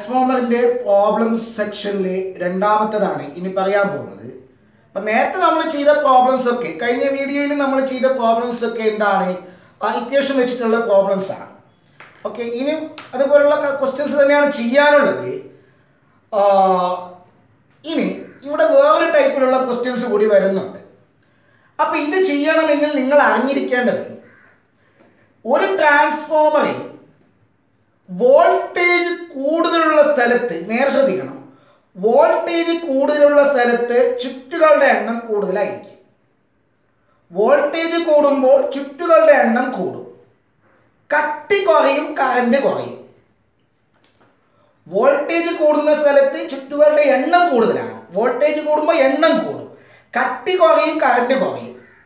ട്രാൻസ്ഫോമറിന്റെ problems സെക്ഷനിലെ രണ്ടാമത്തതാണ് ഇനി പറയാൻ പോകുന്നത് അപ്പൊ നേരത്തെ നമ്മൾ ചെയ്ത പ്രോബ്ലംസ് ഒക്കെ കഴിഞ്ഞ വീഡിയോയിൽ നമ്മൾ ചെയ്ത പ്രോബ്ലംസ് ഒക്കെ എന്താണ് ഇക്വേഷൻ വെച്ചിട്ടുള്ള പ്രോബ്ലംസ് ആണ് ഓക്കെ ഇനി അതുപോലുള്ള ക്വസ്റ്റ്യൻസ് തന്നെയാണ് ചെയ്യാനുള്ളത് ആ, ഇനി ഇവിടെ വേറൊരു ടൈപ്പിലുള്ള ക്വസ്റ്റ്യൻസ് കൂടി വരുന്നുണ്ട് അപ്പൊ ഇത് ചെയ്യണമെങ്കിൽ നിങ്ങൾ അറിഞ്ഞിരിക്കേണ്ടത് ഒരു ട്രാൻസ്ഫോമറിൽ വോൾട്ടേജ് കൂടുതലുള്ള സ്ഥലത്ത് നേരെ ശ്രദ്ധിക്കണം വോൾട്ടേജ് കൂടുതലുള്ള സ്ഥലത്ത് ചുറ്റുകളുടെ എണ്ണം കൂടുതലായിരിക്കും വോൾട്ടേജ് കൂടുമ്പോൾ ചുറ്റുകളുടെ എണ്ണം കൂടും കട്ടി കുറയും കറണ്ട് കുറയും വോൾട്ടേജ് കൂടുന്ന സ്ഥലത്ത് ചുറ്റുകളുടെ എണ്ണം കൂടുതലാണ് വോൾട്ടേജ് കൂടുമ്പോൾ എണ്ണം കൂടും കട്ടി കുറയും കറണ്ട് കുറയും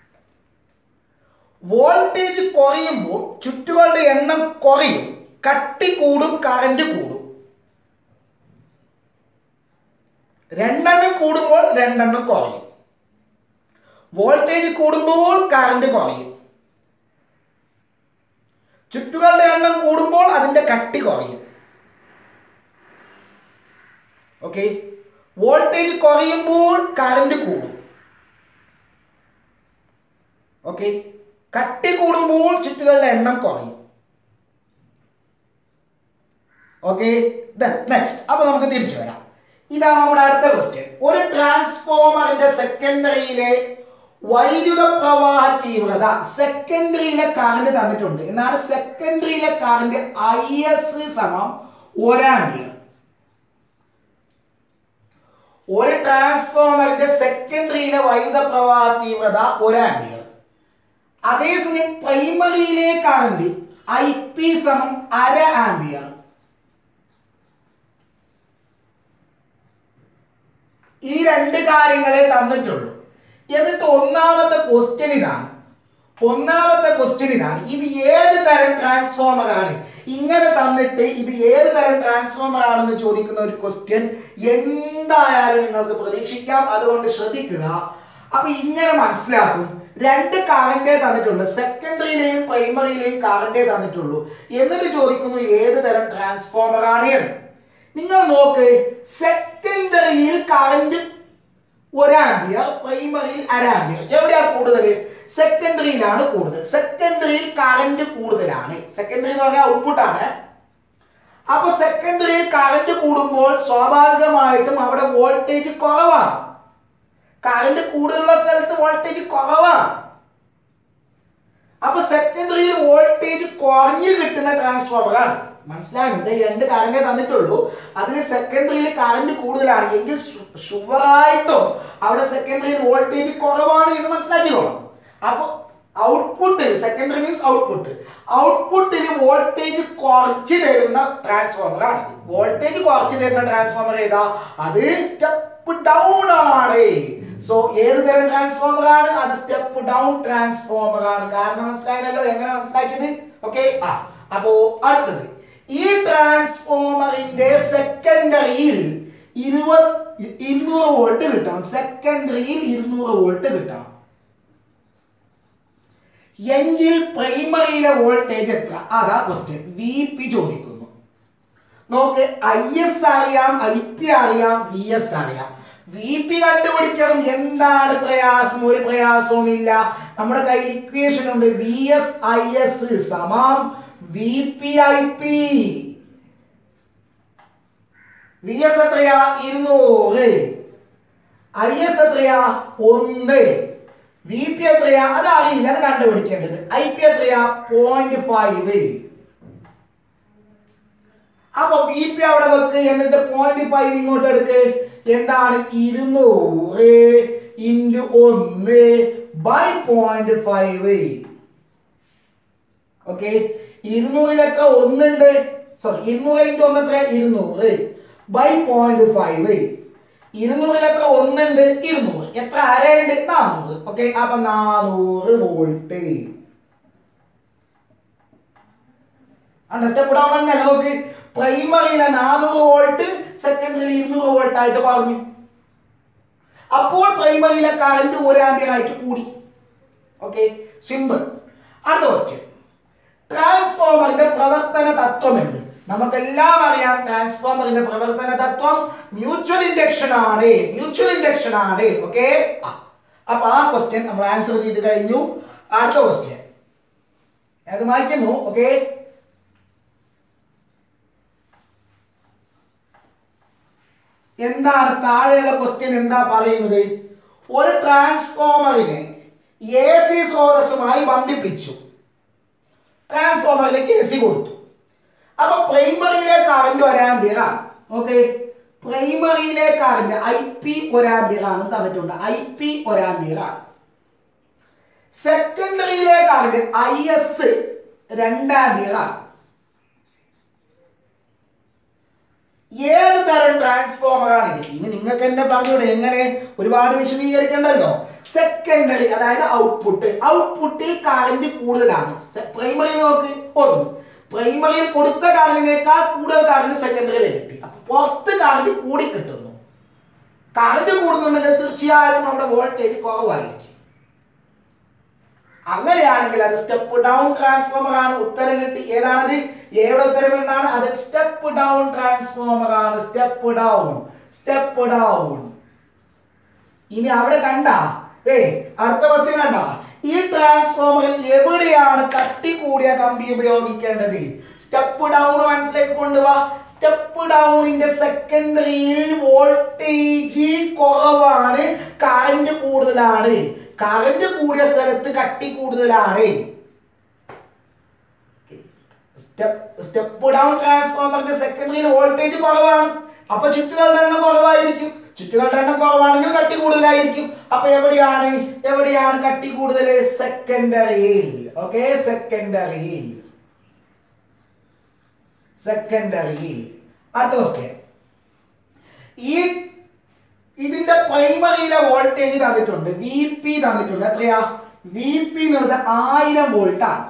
വോൾട്ടേജ് കുറയുമ്പോൾ ചുറ്റുകളുടെ എണ്ണം കുറയും കട്ടി കൂടും കറണ്ട് കൂടും രണ്ടെണ്ണം കൂടുമ്പോൾ രണ്ടെണ്ണം കുറയും വോൾട്ടേജ് കൂടുമ്പോൾ കറണ്ട് കുറയും ചുറ്റുകളുടെ എണ്ണം കൂടുമ്പോൾ അതിന്റെ കട്ടി കുറയും ഓക്കെ വോൾട്ടേജ് കുറയുമ്പോൾ കറണ്ട് കൂടും ഓക്കെ കട്ടി കൂടുമ്പോൾ ചുറ്റുകളുടെ എണ്ണം കുറയും ഓക്കെ നെക്സ്റ്റ് അപ്പൊ നമുക്ക് തിരിച്ചു വരാം ഇതാണ് നമ്മുടെ അടുത്ത ക്വസ്റ്റ്യൻ ഒരു ട്രാൻസ്ഫോമറിന്റെ സെക്കൻഡറിയിലെ വൈദ്യുത പ്രവാഹ തീവ്രത സെക്കൻഡറിയിലെ കറണ്ട് തന്നിട്ടുണ്ട് എന്നാണ് സെക്കൻഡറിയിലെ കറണ്ട് ഐ എസ് സമം ഒരാമ്പിയർ ഒരു ട്രാൻസ്ഫോമറിന്റെ സെക്കൻഡറിയിലെ വൈദ്യുത പ്രവാഹ തീവ്രത ഒരാമ്പിയർ അതേസമയം പ്രൈമറിയിലെ കറണ്ട് ഐ പി സമം അര ആംബിയർ ഈ രണ്ട് കാര്യങ്ങളെ തന്നിട്ടുള്ളൂ എന്നിട്ട് ഒന്നാമത്തെ ക്വസ്റ്റ്യൻ ഇതാണ് ഒന്നാമത്തെ ക്വസ്റ്റ്യൻ ഇതാണ് ഇത് ഏത് തരം ട്രാൻസ്ഫോമർ ആണ് ഇങ്ങനെ തന്നിട്ട് ഇത് ഏത് തരം ട്രാൻസ്ഫോമർ ആണെന്ന് ചോദിക്കുന്ന ഒരു ക്വസ്റ്റ്യൻ എന്തായാലും നിങ്ങൾക്ക് പ്രതീക്ഷിക്കാം അതുകൊണ്ട് ശ്രദ്ധിക്കുക അപ്പൊ ഇങ്ങനെ മനസ്സിലാക്കും രണ്ട് കറണ്ടേ തന്നിട്ടുള്ളൂ സെക്കൻഡറിയിലെയും പ്രൈമറിയിലെയും കറണ്ടേ തന്നിട്ടുള്ളൂ എന്നിട്ട് ചോദിക്കുന്നു ഏത് തരം ട്രാൻസ്ഫോമർ ആണ് എന്ന് നിങ്ങൾ നോക്ക് സെക്കൻഡറിയിൽ കറണ്ട് ഒരാമ്പിയർ പ്രൈമറിയിൽ അരാമ്പിയർ എവിടെയാ കൂടുതൽ സെക്കൻഡറിയിലാണ് കൂടുതൽ സെക്കൻഡറിയിൽ കറണ്ട് കൂടുതലാണ് സെക്കൻഡറി എന്ന് പറഞ്ഞാൽ ഔട്ട്പുട്ട് ആണ് അപ്പൊ സെക്കൻഡറിയിൽ കറണ്ട് കൂടുമ്പോൾ സ്വാഭാവികമായിട്ടും അവിടെ വോൾട്ടേജ് കുറവാണ് കറണ്ട് കൂടുതലുള്ള സ്ഥലത്ത് വോൾട്ടേജ് കുറവാണ് അപ്പൊ സെക്കൻഡറിയിൽ വോൾട്ടേജ് കുറഞ്ഞു കിട്ടുന്ന ട്രാൻസ്ഫോമർ ആണ് മനസ്സിലാകുന്നത് ഈ രണ്ട് കറണ്ടേ തന്നിട്ടുള്ളൂ അതിന് സെക്കൻഡറിയിൽ കറണ്ട് കൂടുതലാണ് എങ്കിൽ ഷുവറായിട്ടും അവിടെ സെക്കൻഡറിയിൽ വോൾട്ടേജ് കുറവാണ് എന്ന് മനസ്സിലാക്കിക്കോളാം അപ്പൊ ഔട്ട്പുട്ടിൽ സെക്കൻഡറി മീൻസ് ഔട്ട്പുട്ട് ഔട്ട്പുട്ടിന് വോൾട്ടേജ് കുറച്ച് തരുന്ന ട്രാൻസ്ഫോമർ ആണ് വോൾട്ടേജ് കുറച്ച് തരുന്ന ട്രാൻസ്ഫോമർ ഏതാ അത് സ്റ്റെപ്പ് ഡൗൺ ആണ് സോ ഏത് തരം ട്രാൻസ്ഫോമർ ആണ് അത് സ്റ്റെപ്പ് ഡൗൺ ട്രാൻസ്ഫോമർ ആണ് കാരണം മനസ്സിലായല്ലോ എങ്ങനെ മനസ്സിലാക്കിയത് ഓക്കെ ആ അപ്പോ അടുത്തത് ഈ ട്രാൻസ്ഫോമറിന്റെ സെക്കൻഡറിയിൽ ഇരുപത് ഇരുന്നൂറ് വോൾട്ട് കിട്ടണം സെക്കൻഡറിയിൽ ഇരുന്നൂറ് വോൾട്ട് കിട്ടണം എങ്കിൽ പ്രൈമറിയിലെ വോൾട്ടേജ് എത്ര അതാ ക്വസ്റ്റ്യൻ വി പി ചോദിക്കുന്നു നോക്ക് ഐ എസ് അറിയാം ഐ പി അറിയാം വി എസ് അറിയാം വി പി കണ്ടുപിടിക്കണം എന്താണ് പ്രയാസം ഒരു പ്രയാസവും ഇല്ല നമ്മുടെ കയ്യിൽ ഇക്വേഷൻ ഉണ്ട് വി എസ് ഐ എസ് സമം V P I P V S എത്രയാ ഇരുന്നൂറ് ഐ എസ് എത്രയാ ഒന്ന് വി പി എത്രയാ അത് അറിയില്ല അത് കണ്ടുപിടിക്കേണ്ടത് ഐ പി എത്രയാ പോയിന്റ് ഫൈവ് അപ്പൊ വി പി അവിടെ വെക്ക് എന്നിട്ട് പോയിന്റ് ഫൈവ് ഇങ്ങോട്ട് എടുക്ക് എന്താണ് ഇരുന്നൂറ് ഇൻറ്റു ഒന്ന് ബൈ പോയിന്റ് ഫൈവ് ഓക്കെ ഇരുന്നൂറിൽ എത്ര ഒന്നുണ്ട് സോറി ഇരുന്നൂറ് ഇൻറ്റു ഒന്ന് എത്ര ഇരുന്നൂറ് ബൈ പോയിന്റ് ഫൈവ് ഇരുന്നൂറിൽ എത്ര ഒന്നുണ്ട് ഇരുന്നൂറ് എത്ര അരയുണ്ട് നാനൂറ് ഓക്കെ അപ്പൊ നാനൂറ് വോൾട്ട് സ്റ്റെപ്പ് ഡൗൺ തന്നെ നോക്ക് പ്രൈമറിയിലെ നാനൂറ് വോൾട്ട് സെക്കൻഡറിയിൽ ഇരുന്നൂറ് വോൾട്ട് ആയിട്ട് കുറഞ്ഞു അപ്പോൾ പ്രൈമറിയിലെ കറണ്ട് ഒരു ആംബിയർ ആയിട്ട് കൂടി ഓക്കെ സിമ്പിൾ അടുത്ത ക്വസ്റ്റ്യൻ ട്രാൻസ്ഫോമറിന്റെ പ്രവർത്തന തത്വം എന്ത് നമുക്കെല്ലാം അറിയാം ട്രാൻസ്ഫോമറിന്റെ പ്രവർത്തന തത്വം മ്യൂച്വൽ ഇൻഡക്ഷൻ ആണ് മ്യൂച്വൽ ഇൻഡക്ഷൻ ആണ് ഓക്കെ അപ്പൊ ആ ക്വസ്റ്റ്യൻ നമ്മൾ ആൻസർ ചെയ്ത് കഴിഞ്ഞു അടുത്ത ക്വസ്റ്റ്യൻ അത് വായിക്കുന്നു ഓക്കെ എന്താണ് താഴെയുള്ള ക്വസ്റ്റ്യൻ എന്താ പറയുന്നത് ഒരു ട്രാൻസ്ഫോമറിനെ എ സി സ്രോതസ്സുമായി ബന്ധിപ്പിച്ചു ട്രാൻസ്ഫോമറിലേക്ക് എ സി കൊടുത്തു അപ്പൊ പ്രൈമറിയിലെ കറണ്ട് ഒരാമ്പിയർ ആണ് ഓക്കെ പ്രൈമറിയിലെ കറണ്ട് ഐ പി ഒരാമ്പിയർ ആണ് തന്നിട്ടുണ്ട് ഐ പി ഒരാമ്പിയർ ആണ് സെക്കൻഡറിയിലെ കറണ്ട് ഐ എസ് രണ്ടാമ്പിയർ ആണ് ഏത് തരം ട്രാൻസ്ഫോമർ ആണ് ഇത് ഇനി നിങ്ങൾക്ക് എന്നെ പറഞ്ഞൂടെ എങ്ങനെ ഒരുപാട് വിശദീകരിക്കണ്ടല്ലോ സെക്കൻഡറി അതായത് ഔട്ട്പുട്ട് ഔട്ട്പുട്ടിൽ കറന്റ് കൂടുതലാണ് പ്രൈമറി നോക്ക് ഒന്ന് പ്രൈമറിയിൽ കൊടുത്ത കറണ്ടിനേക്കാൾ കൂടുതൽ കറണ്ട് സെക്കൻഡറിയിൽ കിട്ടി അപ്പൊ പുറത്ത് കറണ്ട് കൂടി കിട്ടുന്നു കറണ്ട് കൂടുന്നുണ്ടെങ്കിൽ തീർച്ചയായിട്ടും അവിടെ വോൾട്ടേജ് കുറവായിരിക്കും അങ്ങനെയാണെങ്കിൽ അത് സ്റ്റെപ്പ് ഡൗൺ ട്രാൻസ്ഫോമർ ആണ് ഉത്തരം കിട്ടി ഏതാണത് ഏയുടെ ഉത്തരം എന്താണ് അത് സ്റ്റെപ്പ് ഡൗൺ ട്രാൻസ്ഫോമർ ആണ് സ്റ്റെപ്പ് ഡൗൺ സ്റ്റെപ്പ് ഡൗൺ ഇനി അവിടെ കണ്ട ഏ അടുത്ത ക്വസ്റ്റ്യൻ കണ്ട ഈ ട്രാൻസ്ഫോമറിൽ എവിടെയാണ് കട്ടി കൂടിയ കമ്പി ഉപയോഗിക്കേണ്ടത് സ്റ്റെപ്പ് ഡൗൺ മനസ്സിലേക്ക് കൊണ്ടുപോവാ സ്റ്റെപ്പ് ഡൗണിന്റെ സെക്കൻഡറിയിൽ വോൾട്ടേജ് കുറവാണ് കറന്റ് കൂടുതലാണ് കറന്റ് കൂടിയ സ്ഥലത്ത് കട്ടി കൂടുതലാണ് സ്റ്റെപ്പ് ഡൗൺ ട്രാൻസ്ഫോമറിന്റെ സെക്കൻഡറിയിൽ വോൾട്ടേജ് കുറവാണ് അപ്പൊ ചുറ്റുകളുടെ എണ്ണം കുറവായിരിക്കും ചുറ്റുകളുടെ എണ്ണം കുറവാണെങ്കിൽ കട്ടി കൂടുതലായിരിക്കും അപ്പൊ എവിടെയാണ് എവിടെയാണ് കട്ടി കൂടുതൽ സെക്കൻഡറിയിൽ ഓക്കെ സെക്കൻഡറിയിൽ സെക്കൻഡറിയിൽ അടുത്ത ക്വസ്റ്റ്യൻ ഈ ഇതിന്റെ പ്രൈമറിയിലെ വോൾട്ടേജ് തന്നിട്ടുണ്ട് വി പി തന്നിട്ടുണ്ട് എത്രയാ വി പി എന്നുള്ളത് ആയിരം വോൾട്ട് ആണ്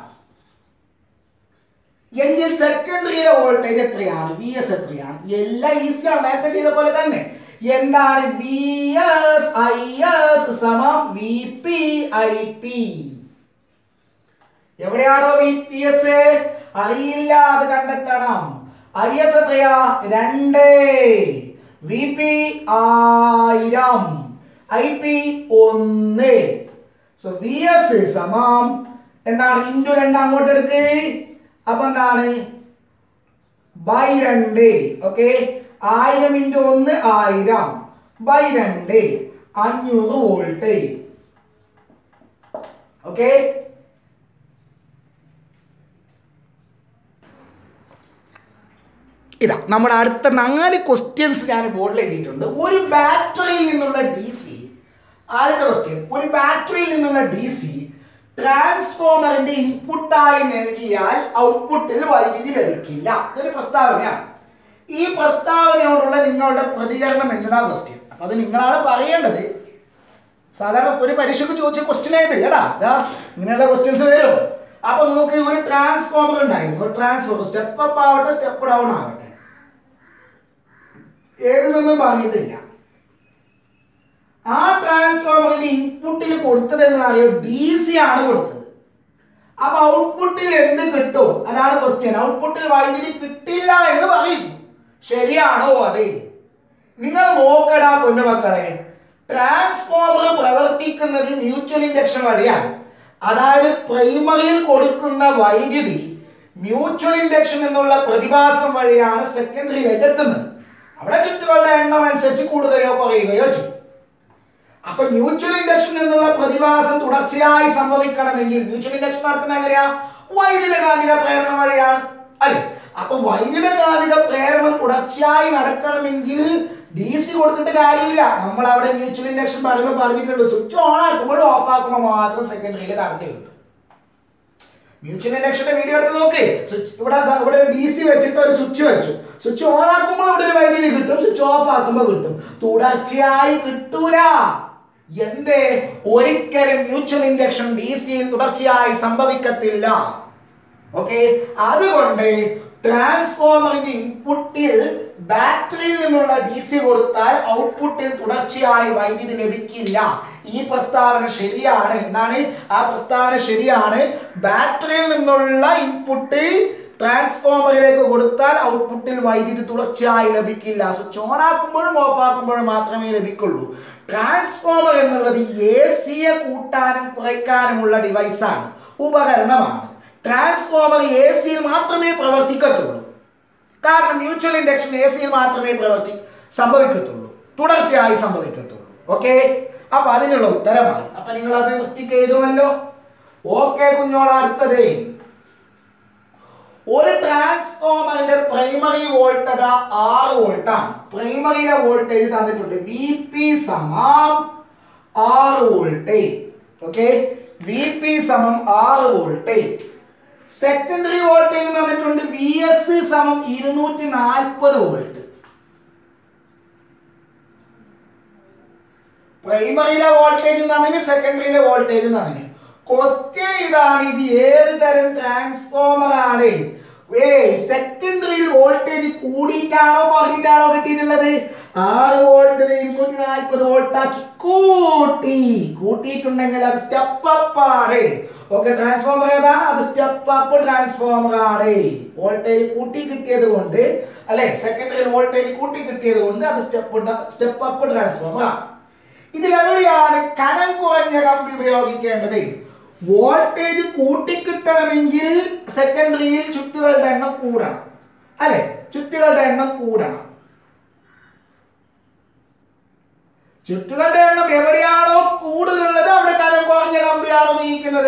എങ്കിൽ സെക്കൻഡറിയിലെ വോൾട്ടേജ് എത്രയാണ് വി എസ് എത്രയാണ് എല്ലാം ഈസിയാണ് നേരത്തെ ചെയ്ത പോലെ തന്നെ എന്താണ് വി എസ് ഐ എസ് സമം വി പി ഐ പി എവിടെയാണോ വി പി എസ് അറിയില്ല അത് കണ്ടെത്തണം ഐ എസ് എത്രയാ രണ്ട് വി പി ആയിരം ഐ പി ഒന്ന് സോ വി എസ് സമം എന്താണ് ഇൻറ്റു രണ്ട് അങ്ങോട്ട് എടുക്ക് അപ്പൊ എന്താണ് ബൈ രണ്ട് ഓക്കെ ആയിരം ഇൻറ്റു ഒന്ന് ആയിരം ബൈ രണ്ട് അഞ്ഞൂറ് വോൾട്ട് ഓക്കെ ഇതാ നമ്മുടെ അടുത്ത നാല് ക്വസ്റ്റ്യൻസ് ഞാൻ ബോർഡിൽ എഴുതിയിട്ടുണ്ട് ഒരു ബാറ്ററിയിൽ നിന്നുള്ള ഡി സി ആദ്യത്തെ ക്വസ്റ്റ്യൻ ഒരു ബാറ്ററിയിൽ നിന്നുള്ള ഡി സി ട്രാൻസ്ഫോമറിന്റെ ഇൻപുട്ടായി നൽകിയാൽ ഔട്ട്പുട്ടിൽ വൈദ്യുതി ലഭിക്കില്ല ഇതൊരു പ്രസ്താവനയാണ് ഈ പ്രസ്താവനയോടുള്ള നിങ്ങളുടെ പ്രതികരണം എന്നതാ ക്വസ്റ്റ്യൻ അപ്പൊ അത് നിങ്ങളാണ് പറയേണ്ടത് സാധാരണ ഒരു പരീക്ഷയ്ക്ക് ചോദിച്ച ക്വസ്റ്റ്യൻ ആയത് കേടാ ഇതാ ഇങ്ങനെയുള്ള ക്വസ്റ്റ്യൻസ് വരും അപ്പൊ നമുക്ക് ഒരു ട്രാൻസ്ഫോമർ ഉണ്ടായിരുന്നു ഒരു ട്രാൻസ്ഫോമർ സ്റ്റെപ്പ് അപ്പ് ആവട്ടെ സ്റ്റെപ്പ് ഡൗൺ ആവട്ടെ ഏതിനൊന്നും പറഞ്ഞിട്ടില്ല ആ ട്രാൻസ്ഫോമറിന്റെ ഇൻപുട്ടിൽ കൊടുത്തത് എന്ന് അറിയോ ഡി സി ആണ് കൊടുത്തത് അപ്പൊ ഔട്ട്പുട്ടിൽ എന്ത് കിട്ടും അതാണ് ക്വസ്റ്റ്യൻ ഔട്ട്പുട്ടിൽ വൈദ്യുതി കിട്ടില്ല എന്ന് പറയുന്നു ശരിയാണോ അത് നിങ്ങൾ നോക്കടാ പൊന്നുമക്കളെ ട്രാൻസ്ഫോമർ പ്രവർത്തിക്കുന്നത് മ്യൂച്വൽ ഇൻഡക്ഷൻ വഴിയാണ് അതായത് പ്രൈമറിയിൽ കൊടുക്കുന്ന വൈദ്യുതി മ്യൂച്വൽ ഇൻഡക്ഷൻ എന്നുള്ള പ്രതിഭാസം വഴിയാണ് സെക്കൻഡറിയിലേക്ക് എത്തുന്നത് അവിടെ ചുറ്റുകളുടെ എണ്ണം അനുസരിച്ച് കൂടുകയോ കുറയുകയോ ചെയ്യും അപ്പൊ മ്യൂച്വൽ ഇൻഡക്ഷൻ എന്നുള്ള പ്രതിഭാസം തുടർച്ചയായി സംഭവിക്കണമെങ്കിൽ മ്യൂച്വൽ ഇൻഡക്ഷൻ നടക്കുന്ന എങ്ങനെയാ വൈദ്യുതകാലിക പ്രേരണ വഴിയാണ് അല്ലെ അപ്പൊ വൈദ്യുതകാലിക പ്രേരണം തുടർച്ചയായി നടക്കണമെങ്കിൽ ഡി സി കൊടുത്തിട്ട് കാര്യമില്ല നമ്മൾ അവിടെ മ്യൂച്വൽ ഇൻഡക്ഷൻ പറയുമ്പോൾ പറഞ്ഞിട്ടുണ്ട് സ്വിച്ച് ഓൺ ആക്കുമ്പോഴും ഓഫ് ആക്കുമ്പോൾ മാത്രം സെക്കൻഡറിയിൽ കറണ്ട് കിട്ടും മ്യൂച്വൽ ഇൻഡക്ഷന്റെ വീഡിയോ എടുത്ത് നോക്ക് സ്വിച്ച് ഇവിടെ ദാ ഇവിടെ ഡി സി വെച്ചിട്ട് ഒരു സ്വിച്ച് വെച്ചു സ്വിച്ച് ഓൺ ആക്കുമ്പോൾ ഇവിടെ ഒരു വൈദ്യുതി കിട്ടും സ്വിച്ച് ഓഫ് ആക്കുമ്പോൾ കിട്ടും തുടർച്ചയായി കിട്ടൂല എന്തേ ഒരിക്കലും മ്യൂച്വൽ ഇൻഡക്ഷൻ ഡി സിയിൽ തുടർച്ചയായി സംഭവിക്കത്തില്ല ഓക്കെ അതുകൊണ്ട് ട്രാൻസ്ഫോമറിന്റെ ഇൻപുട്ടിൽ ബാറ്ററിയിൽ നിന്നുള്ള ഡി സി കൊടുത്താൽ ഔട്ട്പുട്ടിൽ തുടർച്ചയായി വൈദ്യുതി ലഭിക്കില്ല ഈ പ്രസ്താവന ശരിയാണ് എന്നാണ് ആ പ്രസ്താവന ശരിയാണ് ബാറ്ററിയിൽ നിന്നുള്ള ഇൻപുട്ട് ട്രാൻസ്ഫോമറിലേക്ക് കൊടുത്താൽ ഔട്ട്പുട്ടിൽ വൈദ്യുതി തുടർച്ചയായി ലഭിക്കില്ല സ്വിച്ച് ഓൺ ആക്കുമ്പോഴും ഓഫ് ആക്കുമ്പോഴും മാത്രമേ ലഭിക്കുള്ളൂ ട്രാൻസ്ഫോമർ എന്നുള്ളത് എ സിയെ കൂട്ടാനും കുറയ്ക്കാനുമുള്ള ഡിവൈസാണ് ഉപകരണമാണ് ട്രാൻസ്ഫോമർ എ സിയിൽ മാത്രമേ പ്രവർത്തിക്കത്തുള്ളൂ കാരണം മ്യൂച്വൽ ഇൻഡക്ഷൻ എ സിയിൽ മാത്രമേ പ്രവർത്തി സംഭവിക്കത്തുള്ളൂ തുടർച്ചയായി സംഭവിക്കത്തുള്ളൂ ഓക്കെ അപ്പൊ അതിനുള്ള ഉത്തരമായി അപ്പൊ നിങ്ങൾ അത് വൃത്തിക്ക് എഴുതുമല്ലോ ഓക്കെ കുഞ്ഞോള അടുത്തത് ഒരു ട്രാൻസ്ഫോമറിന്റെ പ്രൈമറി വോൾട്ടത ആറ് വോൾട്ടാണ് പ്രൈമറിയിലെ വോൾട്ടേജ് തന്നിട്ടുണ്ട് വി പി സമം ആറ് വോൾട്ടേജ് ഓക്കെ വി പി സമം ആറ് വോൾട്ടേജ് സെക്കൻഡറി വോൾട്ടേജ് തന്നിട്ടുണ്ട് വി എസ് സമം ഇരുന്നൂറ്റി നാൽപ്പത് വോൾട്ട് പ്രൈമറിയിലെ വോൾട്ടേജ് തന്നിന് സെക്കൻഡറിയിലെ വോൾട്ടേജ് തന്നിന് ക്വസ്റ്റ്യൻ ഇതാണ് ഇത് ഏത് തരം ട്രാൻസ്ഫോമർ ആണ് ഏ സെക്കൻഡറിയിൽ വോൾട്ടേജ് കൂടിയിട്ടാണോ കുറഞ്ഞിട്ടാണോ കിട്ടിയിട്ടുള്ളത് ആറ് വോൾട്ടിന് ഇരുന്നൂറ്റി നാൽപ്പത് വോൾട്ട് ആക്കി കൂട്ടി കൂട്ടിയിട്ടുണ്ടെങ്കിൽ അത് സ്റ്റെപ്പ് അപ്പ് ആണ് ഓക്കെ ട്രാൻസ്ഫോമർ ഏതാണ് അത് സ്റ്റെപ്പ് അപ്പ് ട്രാൻസ്ഫോമർ ആണ് വോൾട്ടേജ് കൂട്ടി കിട്ടിയത് കൊണ്ട് അല്ലെ സെക്കൻഡറിയിൽ വോൾട്ടേജ് കൂട്ടി കിട്ടിയത് കൊണ്ട് അത് സ്റ്റെപ്പ് സ്റ്റെപ്പ് അപ്പ് ട്രാൻസ്ഫോമർ ആണ് ഇതിലെവിടെയാണ് കനം കുറഞ്ഞ കമ്പി ഉപയോഗിക്കേണ്ടത് വോൾട്ടേജ് കൂട്ടിക്കിട്ടണമെങ്കിൽ സെക്കൻഡറിയിൽ ചുറ്റുകളുടെ എണ്ണം കൂടണം അല്ലെ ചുറ്റുകളുടെ എണ്ണം കൂടണം ചുറ്റുകളുടെ എണ്ണം എവിടെയാണോ കൂടുതലുള്ളത് അവിടെ കനം കുറഞ്ഞ കമ്പിയാണ് ഉപയോഗിക്കുന്നത്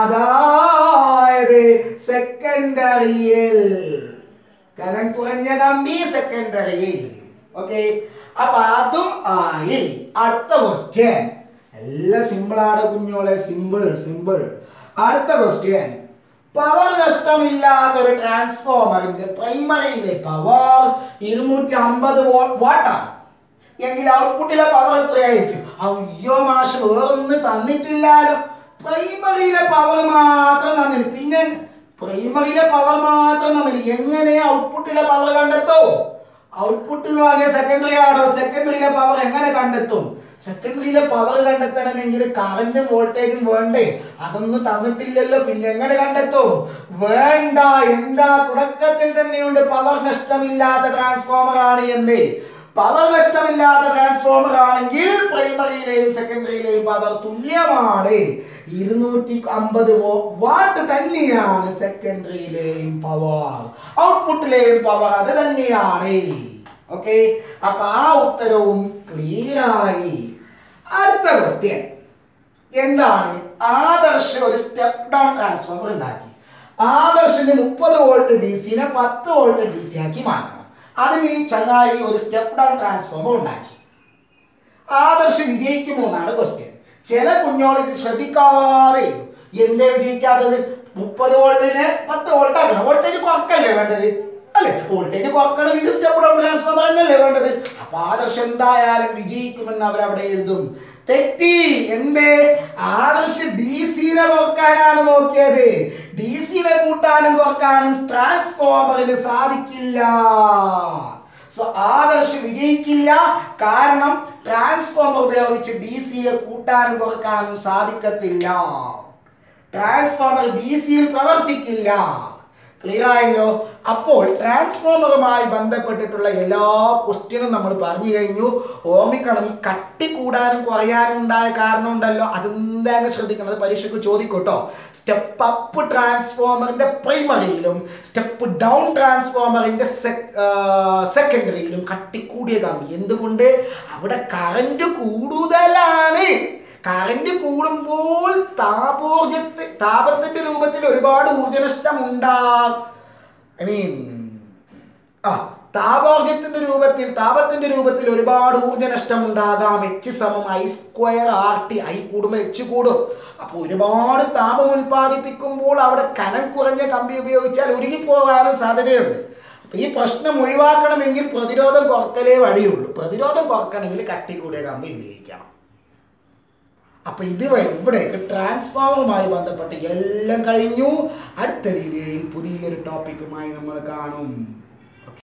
അതായത് സെക്കൻഡറിയിൽ കനം കുറഞ്ഞ കമ്പി സെക്കൻഡറിയിൽ ഓക്കെ അപ്പൊ അതും ആയി അടുത്ത ക്വസ്റ്റ്യൻ എല്ലാം സിമ്പിൾ ആണ് കുഞ്ഞോളെ സിമ്പിൾ സിമ്പിൾ അടുത്ത ക്വസ്റ്റ്യൻ പവർ നഷ്ടമില്ലാത്ത ഒരു ട്രാൻസ്ഫോമറിന്റെ പ്രൈമറിയിലെ പവർ ഇരുന്നൂറ്റി അമ്പത് വാട്ടാണ് എങ്കിൽ ഔട്ട്പുട്ടിലെ പവർ എത്രയായിരിക്കും അയ്യോ മാഷ് വേറൊന്നും തന്നിട്ടില്ലാലോ പ്രൈമറിയിലെ പവർ മാത്രം തന്നിന് പിന്നെ പ്രൈമറിയിലെ പവർ മാത്രം തന്നിന് എങ്ങനെ ഔട്ട്പുട്ടിലെ പവർ കണ്ടെത്തോ ഔട്ട്പുട്ട് എന്ന് പറഞ്ഞാൽ സെക്കൻഡറി ആണോ സെക്കൻഡറിയിലെ പവർ എങ്ങനെ കണ്ടെത്തും സെക്കൻഡറിയിലെ പവർ കണ്ടെത്തണമെങ്കിൽ കറന്റും വോൾട്ടേജും വേണ്ടേ അതൊന്നും തന്നിട്ടില്ലല്ലോ പിന്നെ എങ്ങനെ കണ്ടെത്തും വേണ്ട എന്താ തുടക്കത്തിൽ തന്നെയുണ്ട് പവർ നഷ്ടമില്ലാത്ത ട്രാൻസ്ഫോമർ ആണ് എന്ന് പവർ നഷ്ടമില്ലാത്ത ട്രാൻസ്ഫോമർ ആണെങ്കിൽ പ്രൈമറിയിലെയും സെക്കൻഡറിയിലെയും പവർ തുല്യമാണ് ഇരുന്നൂറ്റി അമ്പത് വാട്ട് തന്നെയാണ് സെക്കൻഡറിയിലെയും പവർ ഔട്ട്പുട്ടിലെയും പവർ അത് തന്നെയാണ് ഓക്കെ അപ്പൊ ആ ഉത്തരവും ക്ലിയർ ആയി അടുത്ത ക്വസ്റ്റ്യൻ എന്താണ് ആദർശ് ഒരു സ്റ്റെപ്പ് ഡൗൺ ട്രാൻസ്ഫോമർ ഉണ്ടാക്കി ആദർശിന് മുപ്പത് വോൾട്ട് ഡി സിനെ പത്ത് വോൾട്ട് ഡി സി ആക്കി മാറ്റണം അതിന് ഈ ചങ്ങായി ഒരു സ്റ്റെപ്പ് ഡൗൺ ട്രാൻസ്ഫോമർ ഉണ്ടാക്കി ആദർശ് വിജയിക്കുമോ എന്നാണ് ക്വസ്റ്റ്യൻ ചില കുഞ്ഞോൾ ഇത് ശ്രദ്ധിക്കാതെ ഇരിക്കും. എന്തേ വിജയിക്കാത്തത് മുപ്പത് വോൾട്ടിന് പത്ത് വോൾട്ട് ആക്കണം വോൾട്ടേജ് കുറക്കല്ലേ വേണ്ടത് അല്ലെ വോൾട്ടേജ് കുറക്കണമെങ്കിൽ സ്റ്റെപ്പ് ഡൗൺ ട്രാൻസ്ഫോമർ തന്നെയല്ലേ വേണ്ടത് അപ്പൊ ആദർശ് എന്തായാലും വിജയിക്കുമെന്ന് അവരവിടെ എഴുതും തെറ്റി എന്തേ ആദർശ് ഡി സിനെ കുറക്കാനാണ് നോക്കിയത് ഡി സിനെ കൂട്ടാനും കുറക്കാനും ട്രാൻസ്ഫോമറിന് സാധിക്കില്ല സോ ആദർശ് വിജയിക്കില്ല കാരണം ട്രാൻസ്ഫോമർ ഉപയോഗിച്ച് ഡി സിയെ കൂട്ടാനും കുറക്കാനും സാധിക്കത്തില്ല ട്രാൻസ്ഫോമർ ഡി സിയിൽ പ്രവർത്തിക്കില്ല ക്ലിയർ ആയല്ലോ അപ്പോൾ ട്രാൻസ്ഫോമറുമായി ബന്ധപ്പെട്ടിട്ടുള്ള എല്ലാ ക്വസ്റ്റ്യനും നമ്മൾ പറഞ്ഞു കഴിഞ്ഞു ഓർമ്മിക്കണം ഈ കട്ടി കൂടാനും കുറയാനും ഉണ്ടായ കാരണം ഉണ്ടല്ലോ അതെന്താണ് ശ്രദ്ധിക്കണം അത് പരീക്ഷയ്ക്ക് ചോദിക്കൂട്ടോ സ്റ്റെപ്പ് അപ്പ് ട്രാൻസ്ഫോമറിന്റെ പ്രൈമറിയിലും സ്റ്റെപ്പ് ഡൗൺ ട്രാൻസ്ഫോമറിന്റെ സെക്കൻഡറിയിലും കട്ടി കൂടിയ കമ്പി എന്തുകൊണ്ട് അവിടെ കറന്റ് കൂടുതലാണ് കറന്റ് കൂടുമ്പോൾ താപോർജത്ത് താപത്തിന്റെ രൂപത്തിൽ ഒരുപാട് ഊർജനഷ്ടം ഉണ്ടാകും ഐ മീൻ ആ താപോർജത്തിന്റെ രൂപത്തിൽ താപത്തിന്റെ രൂപത്തിൽ ഒരുപാട് ഊർജനഷ്ടം ഉണ്ടാകാം എച്ച് സമം I square R T I കൂടുമ്പോൾ എച്ച് കൂടും അപ്പോൾ ഒരുപാട് താപം ഉൽപ്പാദിപ്പിക്കുമ്പോൾ അവിടെ കനം കുറഞ്ഞ കമ്പി ഉപയോഗിച്ചാൽ ഉരുകിപ്പോകാനും സാധ്യതയുണ്ട് അപ്പൊ ഈ പ്രശ്നം ഒഴിവാക്കണമെങ്കിൽ പ്രതിരോധം കുറക്കലേ വഴിയുള്ളൂ പ്രതിരോധം കുറക്കണമെങ്കിൽ കട്ടി കൂടിയ കമ്പി ഉപയോഗിക്കണം അപ്പൊ ഇത് വ- ഇവിടേക്ക് ട്രാൻസ്ഫോമറുമായി ബന്ധപ്പെട്ട് എല്ലാം കഴിഞ്ഞു അടുത്ത വീഡിയോയിൽ പുതിയൊരു ടോപ്പിക്കുമായി നമ്മൾ കാണും